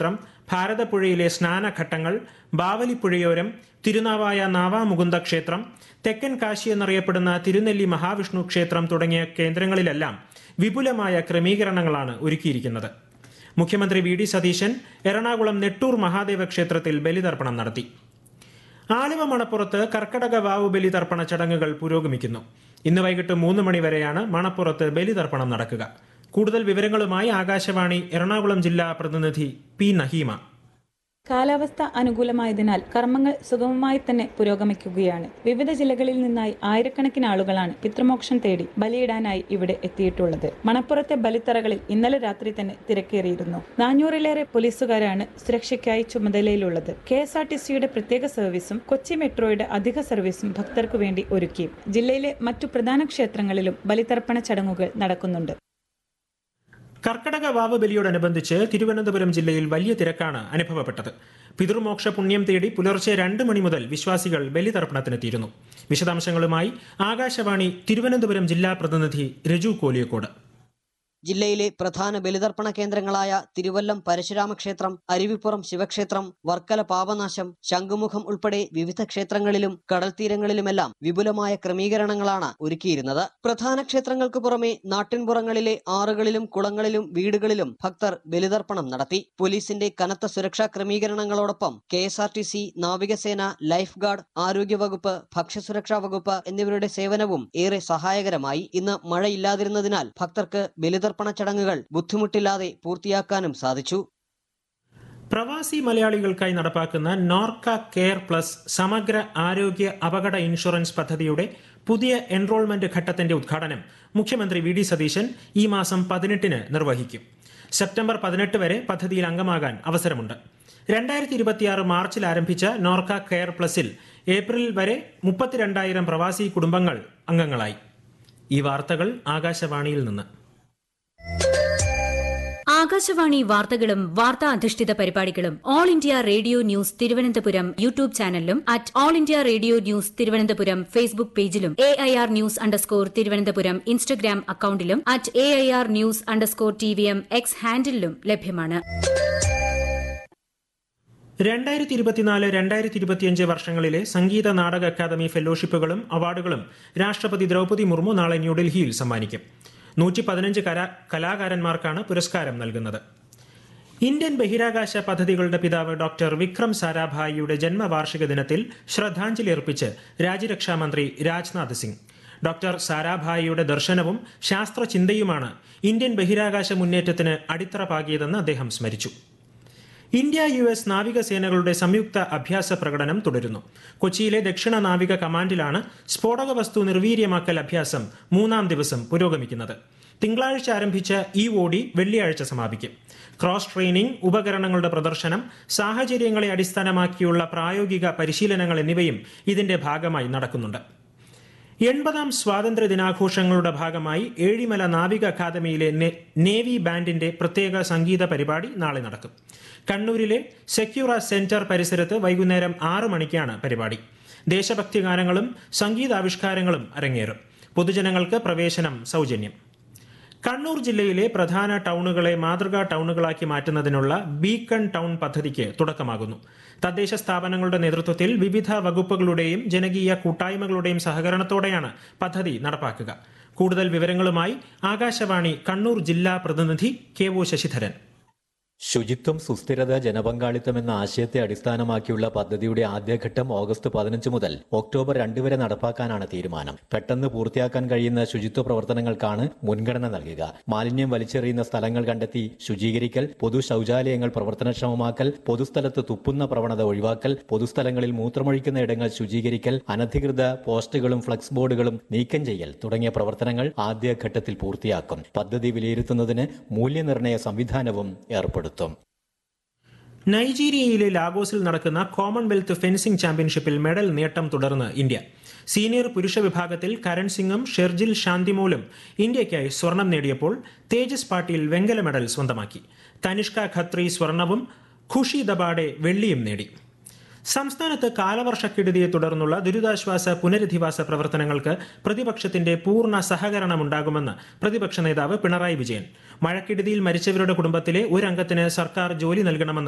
ക്ഷേത്രം ഭാരതപ്പുഴയിലെ സ്നാനഘട്ടങ്ങൾ ബാവലിപ്പുഴയോരം തിരുനാവായ നാവാമുകുന്ദ ക്ഷേത്രം തെക്കൻ കാശി എന്നറിയപ്പെടുന്ന തിരുനെല്ലി മഹാവിഷ്ണു ക്ഷേത്രം തുടങ്ങിയ കേന്ദ്രങ്ങളിലെല്ലാം വിപുലമായ ക്രമീകരണങ്ങളാണ് ഒരുക്കിയിരിക്കുന്നത് മുഖ്യമന്ത്രി വി ഡി സതീശൻ എറണാകുളം നെട്ടൂർ മഹാദേവ ക്ഷേത്രത്തിൽ ബലിതർപ്പണം നടത്തി ആലുവ മണപ്പുറത്ത് കർക്കടക വാവു ബലിതർപ്പണ ചടങ്ങുകൾ പുരോഗമിക്കുന്നു ഇന്ന് വൈകിട്ട് മൂന്ന് മണി വരെയാണ് മണപ്പുറത്ത് ബലിതർപ്പണം നടക്കുക കൂടുതൽ വിവരങ്ങളുമായി ആകാശവാണി എറണാകുളം ജില്ലാ പ്രതിനിധി പി നഹീമ കാലാവസ്ഥ അനുകൂലമായതിനാൽ കർമ്മങ്ങൾ സുഗമമായി തന്നെ പുരോഗമിക്കുകയാണ് വിവിധ ജില്ലകളിൽ നിന്നായി ആയിരക്കണക്കിന് ആളുകളാണ് പിതൃമോക്ഷം തേടി ബലിയിടാനായി ഇവിടെ എത്തിയിട്ടുള്ളത് മണപ്പുറത്തെ ബലിത്തറകളിൽ ഇന്നലെ രാത്രി തന്നെ തിരക്കേറിയിരുന്നു നാനൂറിലേറെ പോലീസുകാരാണ് സുരക്ഷയ്ക്കായി ചുമതലയിലുള്ളത് കെ എസ് ആർ ടി സിയുടെ പ്രത്യേക സർവീസും കൊച്ചി മെട്രോയുടെ അധിക സർവീസും ഭക്തർക്കു വേണ്ടി ഒരുക്കി ജില്ലയിലെ മറ്റു പ്രധാന ക്ഷേത്രങ്ങളിലും ബലിതർപ്പണ ചടങ്ങുകൾ നടക്കുന്നുണ്ട് കർക്കടക വാവ് ബലിയോടനുബന്ധിച്ച് തിരുവനന്തപുരം ജില്ലയിൽ വലിയ തിരക്കാണ് അനുഭവപ്പെട്ടത് പിതൃമോക്ഷ പുണ്യം തേടി പുലർച്ചെ രണ്ട് മണി മുതൽ വിശ്വാസികൾ ബലിതർപ്പണത്തിനെത്തിയിരുന്നു വിശദാംശങ്ങളുമായി ആകാശവാണി തിരുവനന്തപുരം ജില്ലാ പ്രതിനിധി രജു കോലിയക്കോട് ജില്ലയിലെ പ്രധാന ബലിതർപ്പണ കേന്ദ്രങ്ങളായ തിരുവല്ലം പരശുരാമ ക്ഷേത്രം അരുവിപ്പുറം ശിവക്ഷേത്രം വർക്കല പാപനാശം ശംഖുമുഖം ഉൾപ്പെടെ വിവിധ ക്ഷേത്രങ്ങളിലും കടൽത്തീരങ്ങളിലുമെല്ലാം വിപുലമായ ക്രമീകരണങ്ങളാണ് ഒരുക്കിയിരുന്നത് പ്രധാന ക്ഷേത്രങ്ങൾക്ക് പുറമെ നാട്ടിൻപുറങ്ങളിലെ ആറുകളിലും കുളങ്ങളിലും വീടുകളിലും ഭക്തർ ബലിതർപ്പണം നടത്തി പോലീസിന്റെ കനത്ത സുരക്ഷാ ക്രമീകരണങ്ങളോടൊപ്പം K S R T C നാവികസേന ലൈഫ് ഗാർഡ് ആരോഗ്യവകുപ്പ് ഭക്ഷ്യസുരക്ഷാ വകുപ്പ് എന്നിവരുടെ സേവനവും ഏറെ സഹായകരമായി ഇന്ന് മഴയില്ലാതിരുന്നതിനാൽ ഭക്തർക്ക് ബലിതർപ്പണ ചടങ്ങുകൾ ബുദ്ധിമുട്ടില്ലാതെ പൂർത്തിയാക്കാനും സാധിച്ചു പ്രവാസി മലയാളികൾക്കായി നടപ്പാക്കുന്ന നോർക്ക കെയർ പ്ലസ് സമഗ്ര ആരോഗ്യ അപകട ഇൻഷുറൻസ് പദ്ധതിയുടെ പുതിയ എൻറോൾമെന്റ് ഘട്ടത്തിന്റെ ഉദ്ഘാടനം മുഖ്യമന്ത്രി വി ഡി സതീശൻ ഈ മാസം പതിനെട്ടിന് നിർവഹിക്കും സെപ്റ്റംബർ പതിനെട്ട് വരെ പദ്ധതിയിൽ അംഗമാകാൻ അവസരമുണ്ട് രണ്ടായിരത്തി ഇരുപത്തിയാറ് മാർച്ചിൽ ആരംഭിച്ച നോർക്ക കെയർ പ്ലസിൽ ഏപ്രിൽ വരെ മുപ്പത്തിരണ്ടായിരം പ്രവാസി കുടുംബങ്ങൾ അംഗങ്ങളായി ഈ വാർത്തകൾ ആകാശവാണിയിൽ നിന്ന് ആകാശവാണി വാർത്തകളും വാർത്താ അധിഷ്ഠിത പരിപാടികളും All India Radio news Thiruvananthapuram YouTube ചാനലിലും at All India Radio news Thiruvananthapuram Facebook പേജിലും A I R news underscore Thiruvananthapuram Instagram അക്കൌണ്ടിലും at A I R news underscore T V M X ഹാൻഡിലും ലഭ്യമാണ് രണ്ടായിരത്തി ഇരുപത്തിനാല് രണ്ടായിരത്തി ഇരുപത്തിയഞ്ച് വർഷങ്ങളിലെ സംഗീത നാടക അക്കാദമി ഫെലോഷിപ്പുകളും അവാർഡുകളും രാഷ്ട്രപതി ദ്രൗപദി മുർമു നാളെ ന്യൂഡൽഹിയിൽ സമ്മാനിക്കും നൂറ്റി പതിനഞ്ച് കലാകാരന്മാർക്കാണ് പുരസ്കാരം നൽകുന്നത് ഇന്ത്യൻ ബഹിരാകാശ പദ്ധതികളുടെ പിതാവ് ഡോക്ടർ വിക്രം സാരാഭായിയുടെ ജന്മവാർഷിക ദിനത്തിൽ ശ്രദ്ധാഞ്ജലി അർപ്പിച്ച് രാജ്യരക്ഷാമന്ത്രി രാജ്നാഥ് സിംഗ് ഡോക്ടർ സാരാഭായിയുടെ ദർശനവും ശാസ്ത്രചിന്തയുമാണ് ഇന്ത്യൻ ബഹിരാകാശ മുന്നേറ്റത്തിന് അടിത്തറ പാകിയതെന്ന് അദ്ദേഹം സ്മരിച്ചു ഇന്ത്യ യു എസ് നാവികസേനകളുടെ സംയുക്ത അഭ്യാസ പ്രകടനം തുടരുന്നു കൊച്ചിയിലെ ദക്ഷിണ നാവിക കമാൻഡിലാണ് സ്ഫോടക വസ്തു നിർവീര്യമാക്കൽ അഭ്യാസം മൂന്നാം ദിവസം പുരോഗമിക്കുന്നത് തിങ്കളാഴ്ച ആരംഭിച്ച ഈ ഓടി വെള്ളിയാഴ്ച സമാപിക്കും ക്രോസ് ട്രെയിനിംഗ് ഉപകരണങ്ങളുടെ പ്രദർശനം സാഹചര്യങ്ങളെ അടിസ്ഥാനമാക്കിയുള്ള പ്രായോഗിക പരിശീലനങ്ങൾ എന്നിവയും ഇതിന്റെ ഭാഗമായി നടക്കുന്നുണ്ട് എൺപതാം സ്വാതന്ത്ര്യ ദിനാഘോഷങ്ങളുടെ ഭാഗമായി ഏഴിമല നാവിക അക്കാദമിയിലെ നേവി ബാൻഡിന്റെ പ്രത്യേക സംഗീത പരിപാടി നാളെ നടക്കും കണ്ണൂരിലെ സെക്യൂറ സെന്റർ പരിസരത്ത് വൈകുന്നേരം ആറു മണിക്കാണ് പരിപാടി ദേശഭക്തി ഗാനങ്ങളും സംഗീതാവിഷ്കാരങ്ങളും അരങ്ങേറും പൊതുജനങ്ങൾക്ക് പ്രവേശനം സൗജന്യം കണ്ണൂർ ജില്ലയിലെ പ്രധാന ടൗണുകളെ മാതൃകാ ടൗണുകളാക്കി മാറ്റുന്നതിനുള്ള ബീക്കൺ ടൗൺ പദ്ധതിക്ക് തുടക്കമാകുന്നു തദ്ദേശ സ്ഥാപനങ്ങളുടെ നേതൃത്വത്തിൽ വിവിധ വകുപ്പുകളുടെയും ജനകീയ കൂട്ടായ്മകളുടെയും സഹകരണത്തോടെയാണ് പദ്ധതി നടപ്പാക്കുക കൂടുതൽ വിവരങ്ങളുമായി ആകാശവാണി കണ്ണൂർ ജില്ലാ പ്രതിനിധി കെ ഒ ശശിധരൻ ശുചിത്വം സുസ്ഥിരത ജനപങ്കാളിത്തം എന്ന ആശയത്തെ അടിസ്ഥാനമാക്കിയുള്ള പദ്ധതിയുടെ ആദ്യഘട്ടം ഓഗസ്റ്റ് പതിനഞ്ച് മുതൽ ഒക്ടോബർ രണ്ട് വരെ നടപ്പാക്കാനാണ് തീരുമാനം പെട്ടെന്ന് പൂർത്തിയാക്കാൻ കഴിയുന്ന ശുചിത്വ പ്രവർത്തനങ്ങൾക്കാണ് മുൻഗണന നൽകുക മാലിന്യം വലിച്ചെറിയുന്ന സ്ഥലങ്ങൾ കണ്ടെത്തി ശുചീകരിക്കൽ പൊതു ശൌചാലയങ്ങൾ പ്രവർത്തനക്ഷമമാക്കൽ പൊതുസ്ഥലത്ത് തുപ്പുന്ന പ്രവണത ഒഴിവാക്കൽ പൊതുസ്ഥലങ്ങളിൽ മൂത്രമൊഴിക്കുന്ന ഇടങ്ങൾ ശുചീകരിക്കൽ അനധികൃത പോസ്റ്റുകളും ഫ്ലക്സ് ബോർഡുകളും നീക്കം ചെയ്യൽ തുടങ്ങിയ പ്രവർത്തനങ്ങൾ ആദ്യഘട്ടത്തിൽ പൂർത്തിയാക്കും പദ്ധതി വിലയിരുത്തുന്നതിന് മൂല്യനിർണ്ണയ സംവിധാനവും ഏർപ്പെടുത്തും നൈജീരിയയിലെ ലാഗോസിൽ നടക്കുന്ന കോമൺവെൽത്ത് ഫെൻസിംഗ് ചാമ്പ്യൻഷിപ്പിൽ മെഡൽ നേട്ടം തുടർന്ന് ഇന്ത്യ സീനിയർ പുരുഷ വിഭാഗത്തിൽ കരൺ സിംഗും ഷെർജിൽ ശാന്തിമോലും ഇന്ത്യയ്ക്കായി സ്വർണം നേടിയപ്പോൾ തേജസ് പാട്ടീൽ വെങ്കല മെഡൽ സ്വന്തമാക്കി തനിഷ്ക ഖത്രി സ്വർണവും ഖുഷി ദബാഡെ വെള്ളിയും നേടി സംസ്ഥാനത്ത് കാലവർഷക്കെടുതിയെ തുടർന്നുള്ള ദുരിതാശ്വാസ പുനരധിവാസ പ്രവർത്തനങ്ങൾക്ക് പ്രതിപക്ഷത്തിന്റെ പൂർണ്ണ സഹകരണമുണ്ടാകുമെന്ന് പ്രതിപക്ഷ നേതാവ് പിണറായി വിജയൻ മഴക്കെടുതിയിൽ മരിച്ചവരുടെ കുടുംബത്തിലെ ഒരംഗത്തിന് സർക്കാർ ജോലി നൽകണമെന്ന്